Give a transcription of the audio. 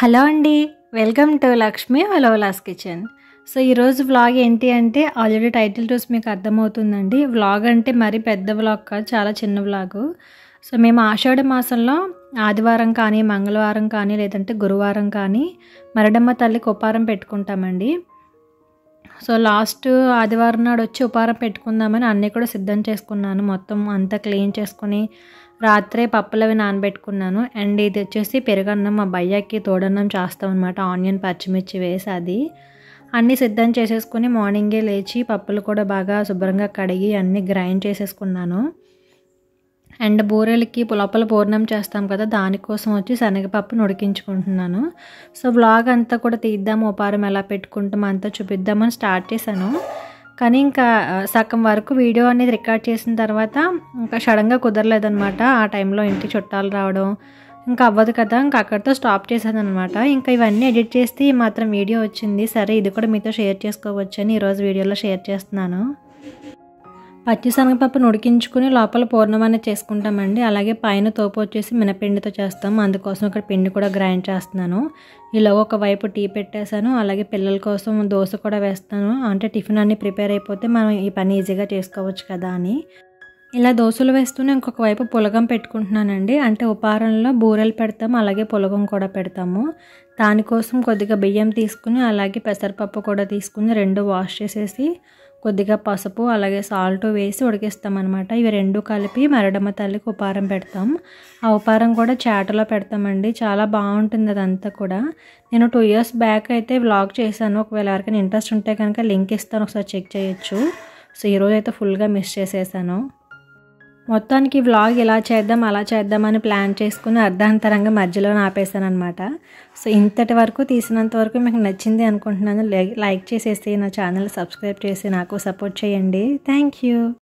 hello అండి welcome to Lakshmi హలోలాస్ kitchen so ఈరోజు వ్లాగ్ ఏంటి అంటే ఆల్రెడీ టైటిల్ చూసి మీకు అర్థమవుతుందండి వ్లాగ్ అంటే మరీ పెద్ద వ్లాగ్ కాదు చాలా చిన్న వ్లాగు సో మేము ఆషాఢ మాసంలో ఆదివారం కానీ మంగళవారం కానీ లేదంటే గురువారం కానీ మరడమ్మ తల్లికి ఉపారం పెట్టుకుంటామండి సో లాస్ట్ ఆదివారం నాడు వచ్చి ఉపారం పెట్టుకుందామని అన్నీ కూడా సిద్ధం చేసుకున్నాను మొత్తం అంతా క్లీన్ చేసుకుని రాత్రే పప్పులు అవి నానబెట్టుకున్నాను అండ్ ఇది వచ్చేసి పెరుగన్నం మా భయ్యకి తోడన్నం చేస్తాం అనమాట ఆనియన్ పచ్చిమిర్చి వేసి అది అన్నీ సిద్ధం చేసేసుకుని మార్నింగే లేచి పప్పులు కూడా బాగా శుభ్రంగా కడిగి అన్నీ గ్రైండ్ చేసేసుకున్నాను అండ్ బూరెలకి లోపల పూర్ణం చేస్తాం కదా దానికోసం వచ్చి శనగపప్పును ఉడికించుకుంటున్నాను సో బ్లాగ్ అంతా కూడా తీద్దాం ఉపారం ఎలా పెట్టుకుంటాం అంతా చూపిద్దామని స్టార్ట్ చేశాను కానీ ఇంకా సగం వరకు వీడియో అనేది రికార్డ్ చేసిన తర్వాత ఇంకా సడన్గా కుదరలేదనమాట ఆ టైంలో ఇంటికి చుట్టాలు రావడం ఇంకా అవ్వదు కదా ఇంకా అక్కడితో స్టాప్ చేశాను అనమాట ఇంకా ఇవన్నీ ఎడిట్ చేస్తే మాత్రం వీడియో వచ్చింది సరే ఇది కూడా మీతో షేర్ చేసుకోవచ్చు అని ఈరోజు వీడియోలో షేర్ చేస్తున్నాను పచ్చిశనగపప్పును ఉడికించుకుని లోపల పూర్ణం అనేది చేసుకుంటామండి అలాగే పైన తోపు వచ్చేసి మినపిండితో చేస్తాం అందుకోసం ఇక్కడ పిండి కూడా గ్రైండ్ చేస్తున్నాను ఇలా ఒకవైపు టీ పెట్టేశాను అలాగే పిల్లల కోసం దోశ కూడా వేస్తాను అంటే టిఫిన్ అన్ని ప్రిపేర్ అయిపోతే మనం ఈ పని ఈజీగా చేసుకోవచ్చు కదా అని ఇలా దోశలు వేస్తూనే ఇంకొక వైపు పులగం పెట్టుకుంటున్నానండి అంటే ఉపారంలో బూరెలు పెడతాము అలాగే పులగం కూడా పెడతాము దానికోసం కొద్దిగా బియ్యం తీసుకుని అలాగే పెసరపప్పు కూడా తీసుకుని రెండు వాష్ చేసేసి కొద్దిగా పసుపు అలాగే సాల్ట్ వేసి ఉడికిస్తామన్నమాట ఇవి రెండు కలిపి మరడమ్మ తల్లికి ఉపారం పెడతాం ఆ ఉపారం కూడా చాటలో పెడతామండి చాలా బాగుంటుంది అదంతా కూడా నేను టూ ఇయర్స్ బ్యాక్ అయితే వ్లాగ్ చేశాను ఒకవేళ ఎవరికైనా ఇంట్రెస్ట్ ఉంటే కనుక లింక్ ఇస్తాను ఒకసారి చెక్ చేయొచ్చు సో ఈరోజు అయితే ఫుల్గా మిస్ చేసేసాను మొత్తానికి వ్లాగ్ ఇలా చేద్దాం అలా చేద్దామని ప్లాన్ చేసుకుని అర్ధాంతరంగా మధ్యలో ఆపేసాను అనమాట సో ఇంతటి వరకు తీసినంత వరకు మీకు నచ్చింది అనుకుంటున్నాను లైక్ చేసేసి నా ఛానల్ సబ్స్క్రైబ్ చేసి నాకు సపోర్ట్ చేయండి థ్యాంక్ యూ